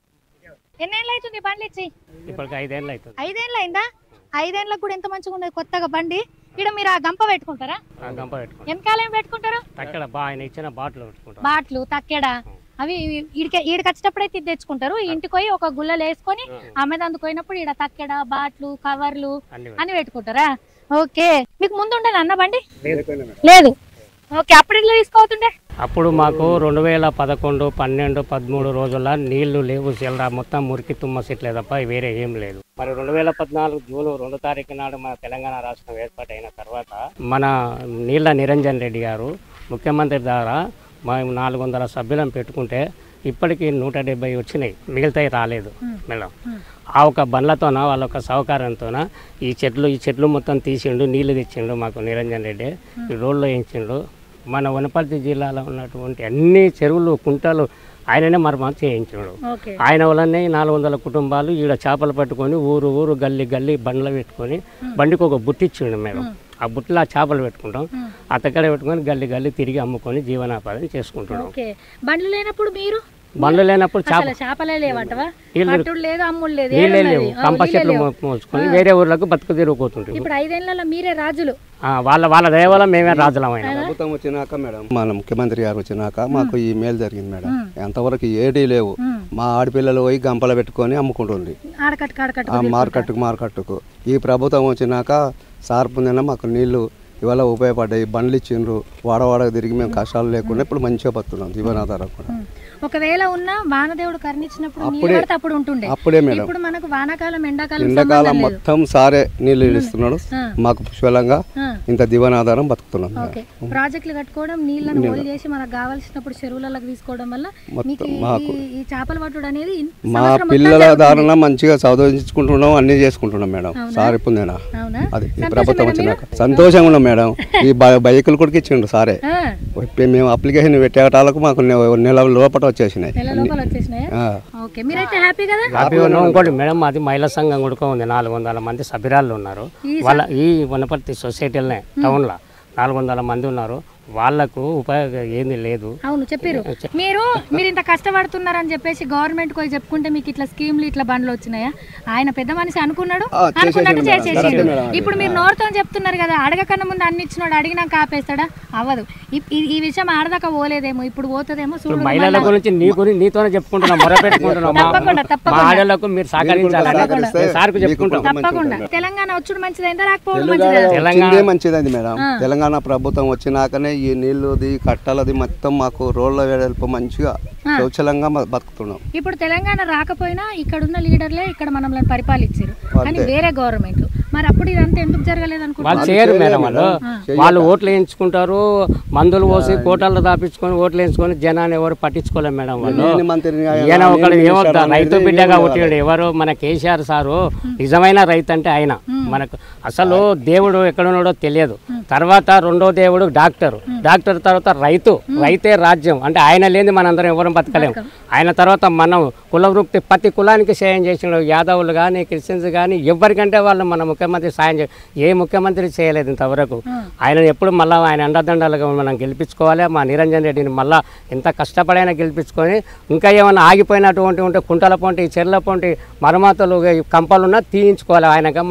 Speaker 1: ఎన్నేళ్ళు అవుతుంది ఈ బండి ఇచ్చి
Speaker 4: ఇప్పటికి ఐదేళ్ళు అవుతుంది
Speaker 1: ఐదేళ్ళు అయిందా ఐదేళ్ళకు కూడా ఎంత మంచిగా ఉన్నది కొత్తగా బండి ఇక్కడ మీరు ఆ గంప పెట్టుకుంటారా
Speaker 4: ఆ గంప పెట్టుకుంటాం
Speaker 1: వెనకాల ఏం పెట్టుకుంటారు
Speaker 4: అక్కడ బా ఆయన ఇచ్చిన బాటిల్ పెట్టుకుంటాం
Speaker 1: బాట్లు తక్కెడ అవి ఈడికి ఈడికి వచ్చేటప్పుడు అయితే ఇది తెచ్చుకుంటారు ఇంటికి పోయి ఒక గుల్లలు వేసుకొని అమ్మేదందుకు పోయినప్పుడు ఈడ తక్కెడ బాట్లు కవర్లు
Speaker 4: అన్ని
Speaker 1: అని పెట్టుకుంటారా ఓకే మీకు ముందు ఉండేది అన్న బండి లేదు ఓకే అప్పుడు ఇట్లా తీసుకోవుతుండే
Speaker 4: అప్పుడు మాకు రెండు వేల పదకొండు పన్నెండు పదమూడు రోజుల నీళ్లు లేవు చిల్లర మొత్తం మురికి తుమ్మ సిట్లే తప్ప వేరే ఏం లేదు మరి రెండు వేల పద్నాలుగు జూన్ రెండు తారీఖు నాడు మన తెలంగాణ రాష్ట్రం ఏర్పాటైన తర్వాత మన నీళ్ళ నిరంజన్ రెడ్డి గారు ముఖ్యమంత్రి ద్వారా మేము నాలుగు వందల సభ్యులను పెట్టుకుంటే ఇప్పటికి నూట డెబ్బై వచ్చినాయి మిగతాయి రాలేదు మేడం ఆ ఒక బండ్లతోన వాళ్ళ ఒక సహకారంతోన ఈ చెట్లు ఈ చెట్లు మొత్తం తీసిండు నీళ్లు తెచ్చిండు మాకు నిరంజన్ రెడ్డి ఈ రోడ్లో వేయించిండు మన వనపర్తి జిల్లాలో ఉన్నటువంటి అన్ని చెరువులు కుంటలు ఆయననే మరమ్మతు చేయించాడు
Speaker 1: ఓకే
Speaker 4: ఆయన వల్లనే నాలుగు వందల కుటుంబాలు ఈడ చేపలు పట్టుకొని ఊరు ఊరు గల్లి గల్లి బండ్లు పెట్టుకొని బండికి ఒక బుట్టి ఇచ్చిండు మేడం ఆ బుట్టిలో ఆ చేపలు పెట్టుకుంటాం అతకడ పెట్టుకొని గల్లి గల్లి తిరిగి అమ్ముకొని జీవనాపాదం చేసుకుంటున్నాం
Speaker 1: ఓకే బండ్లు లేనప్పుడు మీరు
Speaker 4: బండ్లు లేనప్పుడు చేప
Speaker 1: అసలు చేపలే లేవంటవా
Speaker 4: నీళ్ళు
Speaker 1: పట్టుడు లేదు అమ్ముడు లేదు
Speaker 4: నీళ్ళే
Speaker 1: ఏడున్నది?
Speaker 4: లేవు
Speaker 1: ఆ,
Speaker 4: కంప
Speaker 1: నీళ్ళే
Speaker 4: చెట్లు
Speaker 1: లేవు.
Speaker 4: మో- మోసుకొని వేరే ఊర్లకు బతుకు తిరిగిపోతుంటారు
Speaker 1: ఇప్పుడు ఐదేళ్లలో మీరే రాజులు
Speaker 4: వాళ్ళ వాళ్ళ దయ వల్ల మేమే రాజులమైన
Speaker 5: ప్రభుత్వం వచ్చినాక మేడం మన ముఖ్యమంత్రి గారు వచ్చినాక మాకు ఈ మేలు జరిగింది మేడం ఎంతవరకు ఏడీ లేవు మా ఆడపిల్లలు పోయి గంపలు పెట్టుకొని అమ్ముకుంటుంది
Speaker 1: ఆడకట్టు కాడకట్టు
Speaker 5: ఆ మార్కెట్కు మార్కెట్కు ఈ ప్రభుత్వం వచ్చినాక సార్ పొందిన మాకు నీళ్లు ఇవాళ ఉపయోగపడ్డాయి బండ్లు ఇచ్చిండ్రు వాడవాడకు తిరిగి మేము కష్టాలు లేకుండా ఇప్పుడు మంచిగా బతున్నాం జీవనాధారం కూడా
Speaker 1: ఒకవేళ ఉన్న వానదేవుడు కరుణించినప్పుడు నీళ్ళు
Speaker 5: అప్పుడే-
Speaker 1: పడితే అప్పుడు ఉంటుండే
Speaker 5: అప్పుడే మేడం
Speaker 1: ఇప్పుడు మనకు వానాకాలం ఎండాకాలం
Speaker 5: ఎండాకాలం
Speaker 1: సంబంధం లేదు
Speaker 5: మొత్తం సారే నీళ్లు ఇస్తున్నాడు
Speaker 1: ఆ.
Speaker 5: మాకు పుష్కలంగా
Speaker 1: ఆ.
Speaker 5: ఇంత జీవనాధారం బతుకుతున్నాం
Speaker 1: ఓకే ప్రాజెక్టులు కట్టుకోవడం నీళ్ళను హోల్ చేసి మనకు కావాల్సినప్పుడు చెరువులలోకి తీసుకోవడం వల్ల మీకు ఈ-
Speaker 5: మాకు.
Speaker 1: ఈ- ఈ చేపల పట్టుడు అనేది ఇన్-
Speaker 5: మా
Speaker 1: సంవత్సరం మొత్తం
Speaker 5: పిల్లల
Speaker 1: జరుగుతుంది.
Speaker 5: దారుణ మంచిగా చదువుకుంటున్నాం అన్ని చేసుకుంటున్నాం మేడం సార్ పొందిన
Speaker 1: అవునా
Speaker 5: అది ఈ
Speaker 1: సంతోషమేనా
Speaker 5: ప్రభుత్వం
Speaker 1: మీరు?
Speaker 5: వచ్చినాక సంతోషంగా ఉన్నాం మేడం ఈ బ- బైకులు కూడా ఇచ్చిండు సారే
Speaker 1: ఆ,
Speaker 5: ఇప్పుడు మేము అప్లికేషన్ పెట్టేటాలకు మాకు నె- నెల లోపల వచ్చేసినాయి
Speaker 1: నెల లోపల వచ్చేసినాయా
Speaker 5: ఆ.
Speaker 1: ఓకే మీరైతే హ్యాపీ కదా
Speaker 4: హ్యాపీ ఉన్నాం ఇంకోటి మేడం అది మహిళా సంఘం కూడా ఉంది నాలుగు వందల మంది సభ్యురాళ్ళు ఉన్నారు వాళ్ళ ఈ వనపర్తి సొసైటీలోనే టౌన్లో నాలుగు వందల మంది ఉన్నారు వాళ్ళకు ఉపయోగం ఏంది లేదు
Speaker 1: అవును చెప్పారు మీరు మీరు ఇంత కష్టపడుతున్నారని చెప్పేసి గవర్నమెంట్ పోయి చెప్పుకుంటే మీకు ఇట్లా స్కీమ్లు ఇట్లా బండ్లు వచ్చినాయా ఆయన పెద్ద మనిషి అనుకున్నాడు
Speaker 5: ఆ, చేసేసిండు
Speaker 1: అనుకున్నట్టు
Speaker 5: మేడం.
Speaker 1: చేసేసిండు
Speaker 5: కరెక్టే మేడం అది.
Speaker 1: ఇప్పుడు మీరు నోరుతో చెప్తున్నారు కదా అడగకన్నా ముందు అన్ని ఇచ్చినాడు అడిగినాక ఆపేస్తాడా అవ్వదు ఈ- ఈ- ఈ విషయం ఆడదాకా పోలేదేమో ఇప్పుడు పోతుందేమో
Speaker 4: ఇప్పుడు
Speaker 1: చూడు
Speaker 4: మహిళల గురించి నీ గురించి నీతోనే చెప్పుకుంటున్నాం మొర పెట్టుకుంటున్నాం మా-
Speaker 1: తప్పకుండా,
Speaker 4: మా
Speaker 1: తప్పకుండా.
Speaker 4: ఆడలకు మీరు సహకరించాలని
Speaker 5: సహకరిస్తే
Speaker 4: మేము సార్కు
Speaker 5: మీకు
Speaker 4: చెప్పుకుంటాం
Speaker 5: కూడా
Speaker 1: తప్పకుండా తెలంగాణ వచ్చుడు మంచిదైందా రాకపోవడం
Speaker 5: తెలంగాణ
Speaker 1: మంచిదా
Speaker 5: వచ్చిందే మంచిదండి మేడం తెలంగాణ ప్రభుత్వం వచ్చినాకనే ఈ నీళ్ళుది కట్టలది మొత్తం మాకు రోడ్ల వెడల్పు మంచిగా శౌచలంగా మ- బతుకుతున్నాం
Speaker 1: ఇప్పుడు తెలంగాణ రాకపోయినా ఇక్కడ ఉన్న లీడర్లే ఇక్కడ మనల్ని పరిపాలించారు కానీ వేరే గవర్నమెంట్ మరి అప్పుడు ఇదంతా ఎందుకు జరగలేదు అనుకుంటున్నారు
Speaker 4: వాళ్ళు చేయరు మేడం వాళ్ళు వాళ్ళు ఓట్లు వేయించుకుంటారు మందులు పోసి కోటాలు దాపించుకొని ఓట్లు వేయించుకొని జనాన్ని ఎవరు పట్టించుకోలేరు మేడం వాళ్ళు
Speaker 5: నేను మంత్రిని అయ్యా,
Speaker 4: ఈయన
Speaker 5: నేను
Speaker 4: ఒకడు ఏమో
Speaker 5: చేశాను అనేది
Speaker 4: రైతు
Speaker 5: ఏం
Speaker 4: బిడ్డగా
Speaker 5: కాదు.
Speaker 4: పుట్టాడు ఎవరు మన కేసీఆర్ సారు నిజమైన రైతు అంటే ఆయన మనకు అసలు దేవుడు ఎక్కడున్నాడో తెలియదు తర్వాత రెండో దేవుడు డాక్టర్ డాక్టర్ తర్వాత రైతు రైతే రాజ్యం అంటే ఆయన లేని మనందరం ఎవరం బతకలేం ఆయన తర్వాత మనం కుల వృత్తి ప్రతి కులానికి సాయం చేసిన యాదవులు కానీ క్రిస్టియన్స్ కానీ ఎవరికంటే వాళ్ళు మన ముఖ్యమంత్రి సాయం చే ఏ ముఖ్యమంత్రి చేయలేదు ఇంతవరకు ఆయన ఎప్పుడు మళ్ళీ ఆయన అండదండలుగా మనం గెలిపించుకోవాలి మా నిరంజన్ రెడ్డిని మళ్ళీ ఎంత కష్టపడైనా గెలిపించుకొని ఇంకా ఏమైనా ఆగిపోయినటువంటి ఉంటే కుంటల పొంటి చెర్ల పొంటి మరమాతలు కంపలున్నా తీయించుకోవాలి ఆయనగా మాకు మహిళా సంఘం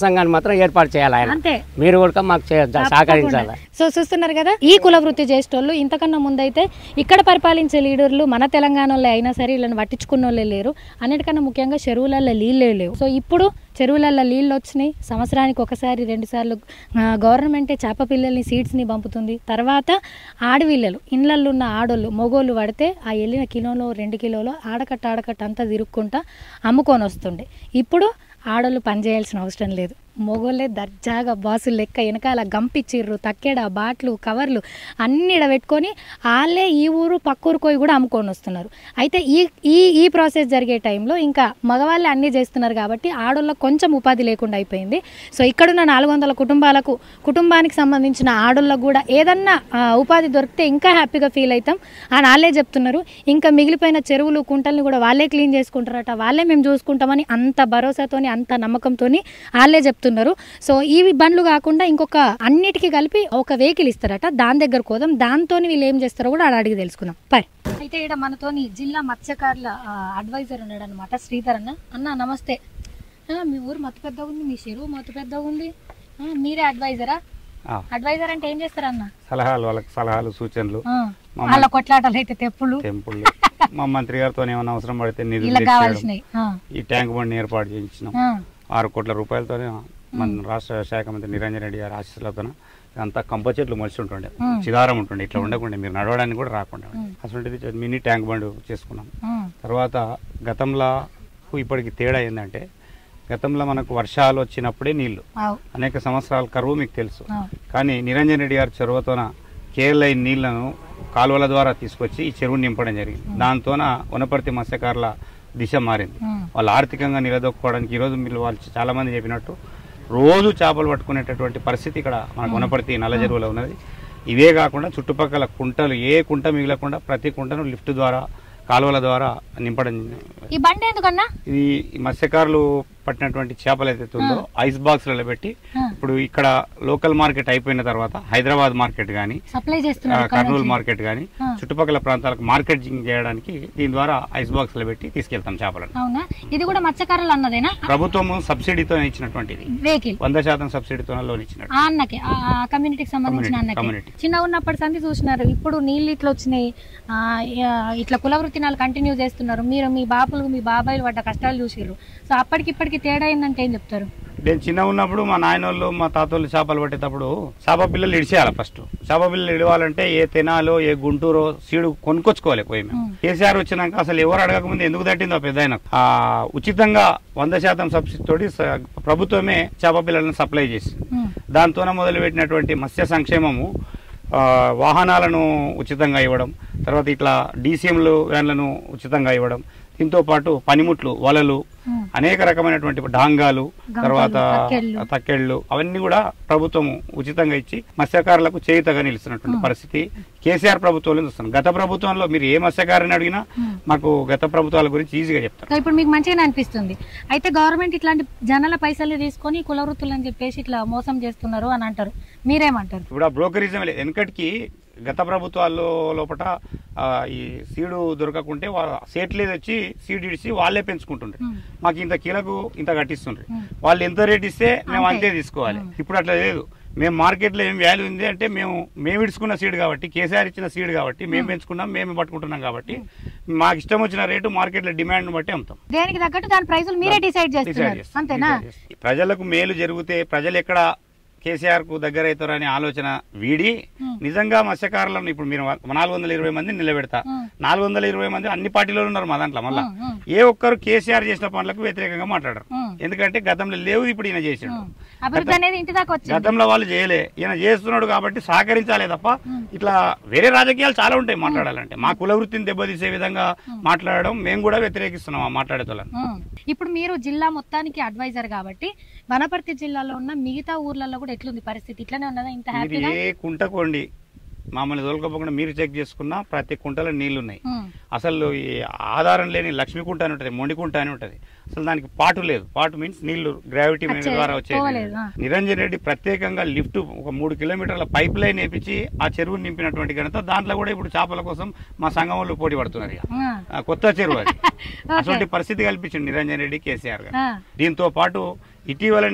Speaker 4: సంఘాన్ని మాత్రం ఏర్పాటు చేయాలి ఆయన
Speaker 1: అంతే
Speaker 4: మీరు కూడా మాకు చే- సహకరించాలి
Speaker 1: సో చూస్తున్నారు కదా ఈ కుల వృత్తి చేసేటోళ్ళు ఇంతకన్నా ముందైతే ఇక్కడ పరిపాలించే లీడర్లు మన తెలంగాణలో అయినా సరే వీళ్ళని పట్టించుకున్న వాళ్ళే లేరు అన్నిటికన్నా ముఖ్యంగా చెరువులలో నీళ్ళే లేవు సో ఇప్పుడు చెరువులలో నీళ్ళు వచ్చినాయి సంవత్సరానికి ఒకసారి రెండు సార్లు గవర్నమెంటే చేప పిల్లల్ని సీడ్స్ని పంపుతుంది తర్వాత ఆడపిల్లలు ఇళ్ళల్లో ఉన్న ఆడోళ్ళు మొగోళ్ళు పడితే ఆ వెళ్ళిన కిలోలో రెండు కిలోలో ఆడకట్ట ఆడకట్ట అంతా తిరుక్కుంటా అమ్ముకొని వస్తుండే ఇప్పుడు ఆడోళ్ళు పని చేయాల్సిన అవసరం లేదు మొగోళ్ళే దర్జాగా బాసులు లెక్క వెనకాల గంపిచ్చిర్రు తక్కెడ బాట్లు కవర్లు అన్ని ఈడ పెట్టుకొని వాళ్ళే ఈ ఊరు పక్కూరు పోయి కూడా అమ్ముకొని వస్తున్నారు అయితే ఈ ఈ ఈ ప్రాసెస్ జరిగే టైంలో ఇంకా మగవాళ్ళే అన్నీ చేస్తున్నారు కాబట్టి ఆడోళ్ళకు కొంచెం ఉపాధి లేకుండా అయిపోయింది సో ఇక్కడున్న నాలుగు వందల కుటుంబాలకు కుటుంబానికి సంబంధించిన ఆడోళ్ళకు కూడా ఏదన్నా ఆ, ఉపాధి దొరికితే ఇంకా హ్యాపీగా ఫీల్ అవుతాం అని వాళ్ళే చెప్తున్నారు ఇంకా మిగిలిపోయిన చెరువులు కుంటల్ని కూడా వాళ్ళే క్లీన్ చేసుకుంటారట వాళ్ళే మేము చూసుకుంటామని అంత భరోసాతోని అంత నమ్మకంతోని వాళ్ళే చెప్తున్నారు సో ఈ బండ్లు కాకుండా ఇంకొక అన్నిటికీ కలిపి ఒక వెహికల్ ఇస్తారట దాని దగ్గర కోదాం దాంతో వీళ్ళు ఏం చేస్తారో కూడా ఆడ అడిగి తెలుసుకుందాం పై అయితే ఇక్కడ మనతోని జిల్లా మత్స్యకారుల అడ్వైజర్ ఉన్నాడు అనమాట శ్రీధర్ అన్న అన్న నమస్తే ఆ, మీ ఊరు మత్తు పెద్దగా ఉంది మీ చెరువు మత్తు పెద్దగా ఉంది ఆ, మీరే అడ్వైజరా
Speaker 6: ఆ.
Speaker 1: అడ్వైజర్ అంటే ఏం చేస్తారన్న
Speaker 6: సలహాలు వాళ్ళకి సలహాలు సూచనలు
Speaker 1: ఆ, వాళ్ళ కొట్లాటలు అయితే తెప్పులు
Speaker 6: టెంపుల్ మా మంత్రి గారితో ఏమైనా అవసరం పడితే నిధులు
Speaker 1: ఇలా
Speaker 6: తెచ్చేయడం.
Speaker 1: కావాల్సినవి ఆ,
Speaker 6: ఈ ట్యాంక్ బండిని ఏర్పాటు చేయించినాం
Speaker 1: ఆ,
Speaker 6: ఆరు కోట్ల రూపాయలతోనే మన రాష్ట్ర శాఖ మంత్రి నిరంజన్ రెడ్డి గారి ఆశీస్సులతో అంతా కంప చెట్లు మొలిచి ఉంటుండే చిదారం ఉంటుండే ఇట్లా ఉండకుండా మీరు నడవడానికి కూడా రాకుండా అసలు మినీ ట్యాంక్ బండ్ చేసుకున్నాం
Speaker 1: ఆ,
Speaker 6: తర్వాత గతంలో ఇప్పటికి తేడా ఏంటంటే గతంలో మనకు వర్షాలు వచ్చినప్పుడే నీళ్లు
Speaker 1: ఆవు,
Speaker 6: అనేక సంవత్సరాల కరువు మీకు తెలుసు
Speaker 1: ఆ,
Speaker 6: కానీ నిరంజన్ రెడ్డి గారి చొరవతోన కేరళ నీళ్లను కాలువల ద్వారా తీసుకొచ్చి ఈ చెరువుని నింపడం జరిగింది దాంతోన వనపర్తి మత్స్యకారుల దిశ మారింది
Speaker 1: ఉమ్,
Speaker 6: వాళ్ళు ఆర్థికంగా నిలదొక్కుకోవడానికి ఈరోజు మీరు వాళ్ళు చాలా మంది చెప్పినట్టు రోజు చేపలు పట్టుకునేటటువంటి పరిస్థితి ఇక్కడ మనకు వనపర్తి నల్ల చెరువులో ఉన్నది ఇవే కాకుండా చుట్టుపక్కల కుంటలు ఏ కుంట మిగలకుండా ప్రతి కుంటను లిఫ్ట్ ద్వారా కాలువల ద్వారా నింపడం
Speaker 1: ఈ బండి ఎందుకన్నా
Speaker 6: ఇది ఈ మత్స్యకారులు పట్టినటువంటి చేపలు ఏదైతే ఉందో ఐస్ బాక్స్లలో పెట్టి
Speaker 1: ఆ.
Speaker 6: ఇప్పుడు ఇక్కడ లోకల్ మార్కెట్ అయిపోయిన తర్వాత హైదరాబాద్ మార్కెట్ కానీ
Speaker 1: సప్లై చేస్తున్నారు ఇక్కడ
Speaker 6: కర్నూలు
Speaker 1: నుంచి.
Speaker 6: మార్కెట్ కానీ
Speaker 1: ఆ.
Speaker 6: చుట్టుపక్కల ప్రాంతాలకు మార్కెటింగ్ చేయడానికి దీని ద్వారా ఐస్ బాక్స్లో పెట్టి తీసుకెళ్తాం చేపలను
Speaker 1: అవునా ఇది కూడా మత్స్యకారులు అన్నదేనా
Speaker 6: ప్రభుత్వం సబ్సిడీతో ఇచ్చినటువంటిది
Speaker 1: వెహికల్
Speaker 6: వంద శాతం సబ్సిడీతో లోన్ ఇచ్చినట్టు
Speaker 1: ఆ అన్నకి ఆ ఆ కమ్యూనిటీకి సంబంధించిన
Speaker 6: కమ్యూనిటీ,
Speaker 1: అన్నకి
Speaker 6: కమ్యూనిటీ.
Speaker 1: చిన్న ఉన్నప్పటి సంది చూసినారు ఇప్పుడు నీళ్ళు ఇట్లా వచ్చినాయి ఆ, ఆ, ఇట్లా కుల వృత్తినాలు కంటిన్యూ చేస్తున్నారు మీరు మీ బాపులు మీ బాబాయిలు పడ్డ కష్టాలు చూసిర్రు సో అప్పటికి ఇప్పటికి తేడా ఏందంటే ఏం చెప్తారు
Speaker 6: నేను చిన్న ఉన్నప్పుడు మా నాయనోళ్ళు మా తాతోళ్ళు చేపలు పట్టేటప్పుడు చేప పిల్లలు ఇడిచేయాలి ఫస్ట్ చేప పిల్లలు ఇడవాలంటే ఏ తెనాలో ఏ గుంటూరో సీడు కొనుక్కొచ్చుకోవాలి పోయి మేము కేసీఆర్ వచ్చినాక అసలు ఎవరు అడగకముందు ఎందుకు తట్టిందో పెద్ద ఆయన ఆ ఉచితంగా వంద శాతం సబ్సిడీ తోటి స- ప్రభుత్వమే చేప పిల్లలను సప్లై చేసింది
Speaker 1: ఉమ్,
Speaker 6: దాంతోనే మొదలుపెట్టినటువంటి మత్స్య సంక్షేమము ఆ, వాహనాలను ఉచితంగా ఇవ్వడం తర్వాత ఇట్లా డీసీఎంలు వ్యాన్లను ఉచితంగా ఇవ్వడం దీంతో పాటు పనిముట్లు వలలు
Speaker 1: ఉమ్.
Speaker 6: అనేక రకమైనటువంటి డాంగాలు తర్వాత
Speaker 1: తక్కెళ్ళు.
Speaker 6: తక్కెళ్ళు అవన్నీ కూడా ప్రభుత్వం ఉచితంగా ఇచ్చి మత్స్యకారులకు చేయుతగా నిలుస్తున్నటువంటి పరిస్థితి కేసీఆర్ ప్రభుత్వంలో చూస్తున్నాం గత ప్రభుత్వంలో మీరు ఏ మత్స్యకారుని అడిగినా మాకు గత ప్రభుత్వాల గురించి ఈజీగా చెప్తారు
Speaker 1: సో ఇప్పుడు మీకు మంచిగానే అనిపిస్తుంది అయితే గవర్నమెంట్ ఇట్లాంటి జనాల పైసలు తీసుకొని కుల వృత్తులు అని చెప్పేసి ఇట్లా మోసం చేస్తున్నారు అని అంటారు మీరేమంటారు
Speaker 6: ఇప్పుడు ఆ బ్రోకరిజం లేదు వెనకటికి గత ప్రభుత్వాల్లో లోపల ఆ, ఈ సీడు దొరకకుంటే వాళ్ళ సేట్లేదు వచ్చి సీడ్ ఇడిచి వాళ్ళే పెంచుకుంటుండ్రు
Speaker 1: ఉమ్.
Speaker 6: మాకు ఇంత కిలకు ఇంత కట్టిస్తుండ్రు వాళ్ళు ఎంత రేట్ ఇస్తే మేము అంతే తీసుకోవాలి ఇప్పుడు అట్లా లేదు మేము మార్కెట్లో ఏం వాల్యూ ఉంది అంటే మేము మేము ఇడుచుకున్న సీడ్ కాబట్టి కేసీఆర్ ఇచ్చిన సీడ్ కాబట్టి మేము పెంచుకున్నాం మేము పట్టుకుంటున్నాం కాబట్టి మాకు ఇష్టం వచ్చిన రేటు మార్కెట్లో డిమాండ్ బట్టి అమ్ముతాం
Speaker 1: దేనికి తగ్గట్టు దాని ప్రైజులు మీరే డిసైడ్
Speaker 6: డిసైడ్
Speaker 1: చేస్తున్నారు
Speaker 6: చేస్తాం.
Speaker 1: అంతేనా
Speaker 6: డిసైడ్ చేస్తాం. ప్రజలకు మేలు జరిగితే ప్రజలు ఎక్కడ కేసీఆర్ కు దగ్గర అవుతారనే ఆలోచన వీడి నిజంగా మత్స్యకారులను ఇప్పుడు మీరు నాలుగు వందల ఇరవై మంది నిలబెడతా నాలుగు వందల ఇరవై మంది అన్ని పార్టీలో ఉన్నారు మా దాంట్లో మళ్ళా ఏ ఒక్కరు కేసీఆర్ చేసిన పనులకు వ్యతిరేకంగా మాట్లాడరు
Speaker 1: ఉమ్.
Speaker 6: ఎందుకంటే గతంలో లేవు ఇప్పుడు ఈయన చేసాడు
Speaker 1: అభివృద్ధి అనేది ఇంటి దాకా వచ్చింది
Speaker 6: గతంలో వాళ్ళు చేయలే ఈయన చేస్తున్నాడు కాబట్టి సహకరించాలే తప్ప ఇట్లా వేరే రాజకీయాలు చాలా ఉంటాయి మాట్లాడాలంటే మా కుల వృత్తిని దెబ్బతీసే విధంగా మాట్లాడడం మేము కూడా వ్యతిరేకిస్తున్నాం ఆ మాట్లాడేతోళ్ళని
Speaker 1: ఉమ్. ఇప్పుడు మీరు జిల్లా మొత్తానికి అడ్వైజర్ కాబట్టి వనపర్తి జిల్లాలో ఉన్న మిగతా ఊర్లలో కూడా ఎట్లుంది పరిస్థితి ఇట్లనే ఉన్నదా ఇంత
Speaker 6: మీరు
Speaker 1: హ్యాపీగా
Speaker 6: ఏ కుంట కొండి మామూలు తోలుకోకుండా మీరు చెక్ చేసుకున్నా ప్రతి కుంటలో నీళ్లు ఉన్నాయి
Speaker 1: ఉమ్.
Speaker 6: అసలు ఈ ఆధారం లేని లక్ష్మీ కుంట అని ఉంటుంది మొండి కుంట అని ఉంటుంది అసలు దానికి పాటు లేదు పాటు మీన్స్ నీళ్లు గ్రావిటీ
Speaker 1: వచ్చే-
Speaker 6: ద్వారా వచ్చేది
Speaker 1: పోలేదు, ఆ.
Speaker 6: నిరంజన్ రెడ్డి ప్రత్యేకంగా లిఫ్ట్ ఒక మూడు కిలోమీటర్ల పైప్ లైన్ వేపించి ఆ చెరువుని నింపినటువంటి ఘనత దాంట్లో కూడా ఇప్పుడు చేపల కోసం మా సంఘం వాళ్ళు పోటీ పడుతున్నారు ఇక.
Speaker 1: ఆ.
Speaker 6: ఆ, కొత్త చెరువు అది అటువంటి పరిస్థితి కల్పించింది నిరంజన్ రెడ్డి కేసీఆర్ గారు
Speaker 1: ఆ.
Speaker 6: దీంతో పాటు ఇటీవలనే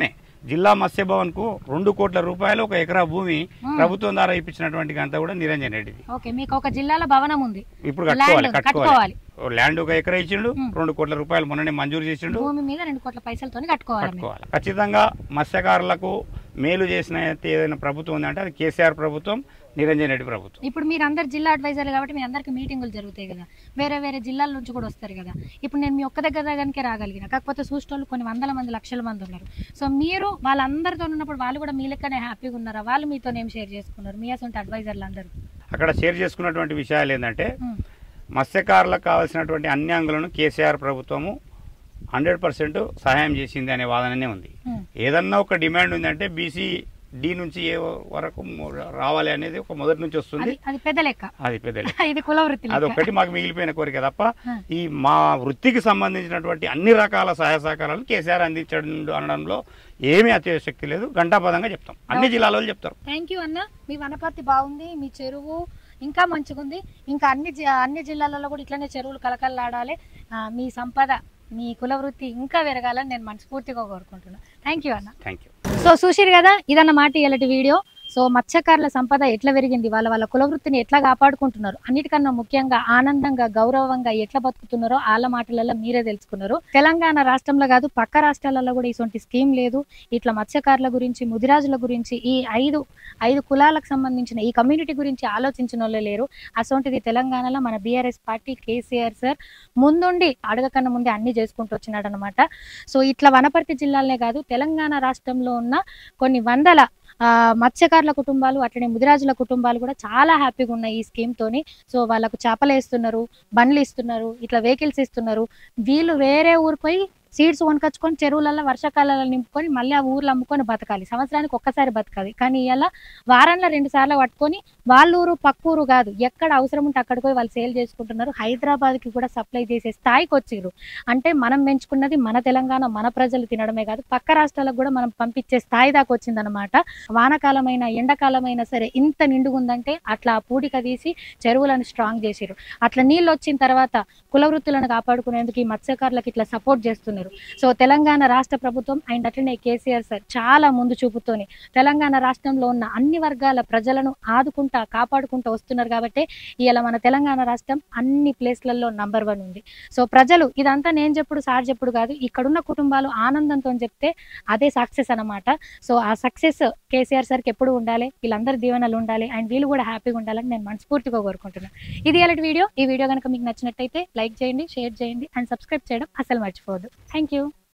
Speaker 6: జిల్లా మత్స్య భవన్ కు రెండు కోట్ల రూపాయలు ఒక ఎకరా భూమి ప్రభుత్వం ద్వారా ఇప్పించినటువంటి అంతా కూడా నిరంజన్ రెడ్డిది
Speaker 1: ఓకే మీకు ఒక జిల్లాలో భవనం ఉంది
Speaker 6: ఇప్పుడు కట్టుకోవాలి
Speaker 1: Land
Speaker 6: కట్టుకోవాలి
Speaker 1: కట్టుకోవాలి.
Speaker 6: ఓ ల్యాండ్ ఒక ఎకరా ఇచ్చిండు రెండు కోట్ల రూపాయలు మొన్ననే మంజూరు చేసిండు
Speaker 1: భూమి మీద రెండు కోట్ల పైసలతో కట్టుకోవాలి మీరు.
Speaker 6: కట్టుకోవాలి ఖచ్చితంగా మత్స్యకారులకు మేలు చేసిన ఏదైనా ప్రభుత్వం ఉందంటే అది కేసీఆర్ ప్రభుత్వం నిరంజన్ రెడ్డి ప్రభుత్వం
Speaker 1: ఇప్పుడు మీరు అందరు జిల్లా అడ్వైజర్లు కాబట్టి మీ అందరికి మీటింగులు జరుగుతాయి కదా వేరే వేరే జిల్లాల నుంచి కూడా వస్తారు కదా ఇప్పుడు నేను మీ ఒక్క దగ్గర దగ్గరకే రాగలిగిన కాకపోతే చూసేటోళ్ళు కొన్ని వందల మంది లక్షల మంది ఉన్నారు సో మీరు వాళ్ళందరితో ఉన్నప్పుడు వాళ్ళు కూడా మీ లెక్కనే హ్యాపీగా ఉన్నారా వాళ్ళు మీతో ఏం షేర్ చేసుకున్నారు మీ అసలు అడ్వైజర్లు అందరూ
Speaker 6: అక్కడ షేర్ చేసుకున్నటువంటి విషయాలు ఏంటంటే
Speaker 1: ఉమ్,
Speaker 6: మత్స్యకారులకు కావాల్సినటువంటి అన్ని అంగులను కేసీఆర్ ప్రభుత్వము హండ్రెడ్ పర్సెంట్ సహాయం చేసింది అనే వాదననే ఉంది
Speaker 1: ఉమ్,
Speaker 6: ఏదన్నా ఒక డిమాండ్ ఉందంటే బీసీ డి నుంచి ఏ వరకు రావాలి అనేది ఒక మొదటి నుంచి వస్తుంది
Speaker 1: అది అది పెద్ద లెక్క
Speaker 6: అది పెద్ద
Speaker 1: ఇది కుల వృత్తి లెక్క.
Speaker 6: అదొక్కటి మాకు మిగిలిపోయిన కోరిక తప్ప
Speaker 1: ఆ.
Speaker 6: ఈ మా వృత్తికి సంబంధించినటువంటి అన్ని రకాల సహాయ సహకారాలను కేసీఆర్ అందించడం అనడంలో ఏమీ అత్యశక్తి లేదు గంటాపదంగా చెప్తాం అన్ని జిల్లాల వాళ్ళు చెప్తారు
Speaker 1: థ్యాంక్ యూ అన్న మీ వనపర్తి బాగుంది మీ చెరువు ఇంకా మంచిగుంది ఇంకా అన్ని జి- అన్ని జిల్లాలలో కూడా ఇట్లనే చెరువులు కలకల్లాడాలి ఆ, మీ సంపద మీ కుల వృత్తి ఇంకా పెరగాలని నేను మనస్ఫూర్తిగా కోరుకుంటున్నాను థ్యాంక్ యూ అన్న
Speaker 6: థ్యాంక్ యూ
Speaker 1: సో చూసిరు కదా ఇదన్నమాట ఇలాంటి వీడియో సో మత్స్యకారుల సంపద ఎట్లా పెరిగింది వాళ్ళ వాళ్ళ కుల వృత్తిని ఎట్లా కాపాడుకుంటున్నారు అన్నిటికన్నా ముఖ్యంగా ఆనందంగా గౌరవంగా ఎట్లా బతుకుతున్నారో వాళ్ళ మాటలలో మీరే తెలుసుకున్నారు తెలంగాణ రాష్ట్రంలో కాదు పక్క రాష్ట్రాలలో కూడా ఇటువంటి స్కీమ్ లేదు ఇట్లా మత్స్యకారుల గురించి ముదిరాజుల గురించి ఈ ఐదు ఐదు కులాలకు సంబంధించిన ఈ కమ్యూనిటీ గురించి ఆలోచించిన వాళ్ళే లేరు అసొంటిది తెలంగాణలో మన బీఆర్ఎస్ పార్టీ కేసీఆర్ సార్ ముందుండి అడగకన్నా ముందే అన్ని చేసుకుంటూ వచ్చినాడు అనమాట సో ఇట్లా వనపర్తి జిల్లాలనే కాదు తెలంగాణ రాష్ట్రంలో ఉన్న కొన్ని వందల ఆ, మత్స్యకారుల కుటుంబాలు అట్లనే ముదిరాజుల కుటుంబాలు కూడా చాలా హ్యాపీగా ఉన్నాయి ఈ స్కీమ్ తోని సో వాళ్ళకు చేపలు వేస్తున్నారు బండ్లు ఇస్తున్నారు ఇట్లా వెహికల్స్ ఇస్తున్నారు వీళ్ళు వేరే ఊరు పోయి సీడ్స్ కొనుకొచ్చుకొని చెరువులలో వర్షాకాలంలో నింపుకొని మళ్ళీ ఆ ఊర్లో అమ్ముకొని బతకాలి సంవత్సరానికి ఒక్కసారి బతకాలి కానీ ఇలా వారంలో రెండు సార్లు పట్టుకొని వాళ్ళ ఊరు పక్క ఊరు కాదు ఎక్కడ అవసరం ఉంటే అక్కడికి పోయి వాళ్ళు సేల్ చేసుకుంటున్నారు హైదరాబాద్ కి కూడా సప్లై చేసే స్థాయికి వచ్చిర్రు అంటే మనం పెంచుకున్నది మన తెలంగాణ మన ప్రజలు తినడమే కాదు పక్క రాష్ట్రాలకు కూడా మనం పంపించే స్థాయి దాకా వచ్చిందనమాట వానకాలమైన ఎండాకాలమైన సరే ఇంత నిండుగుందంటే అట్లా ఆ పూడిక తీసి చెరువులను స్ట్రాంగ్ చేసిరు అట్లా నీళ్ళు వచ్చిన తర్వాత కుల వృత్తులను కాపాడుకునేందుకు ఈ మత్స్యకారులకు ఇట్లా సపోర్ట్ చేస్తున్నారు సో తెలంగాణ రాష్ట్ర ప్రభుత్వం అండ్ అట్లనే కేసీఆర్ సార్ చాలా ముందు చూపుతోని తెలంగాణ రాష్ట్రంలో ఉన్న అన్ని వర్గాల ప్రజలను ఆదుకుంటా కాపాడుకుంటూ వస్తున్నారు కాబట్టి ఇవాళ మన తెలంగాణ రాష్ట్రం అన్ని ప్లేస్లలో నంబర్ వన్ ఉంది సో ప్రజలు ఇదంతా నేను చెప్పుడు సార్ చెప్పుడు కాదు ఇక్కడున్న కుటుంబాలు ఆనందంతో చెప్తే అదే సక్సెస్ అన్నమాట సో ఆ సక్సెస్ కేసీఆర్ సార్కి ఎప్పుడు ఉండాలి వీళ్ళందరి దీవెనలు ఉండాలి అండ్ వీళ్ళు కూడా హ్యాపీగా ఉండాలని నేను మనస్ఫూర్తిగా కోరుకుంటున్నాను ఇది అలాంటి వీడియో ఈ వీడియో కనుక మీకు నచ్చినట్టయితే లైక్ చేయండి షేర్ చేయండి అండ్ సబ్స్క్రైబ్ చేయడం అసలు మర్చిపోవద్దు థ్యాంక్ యూ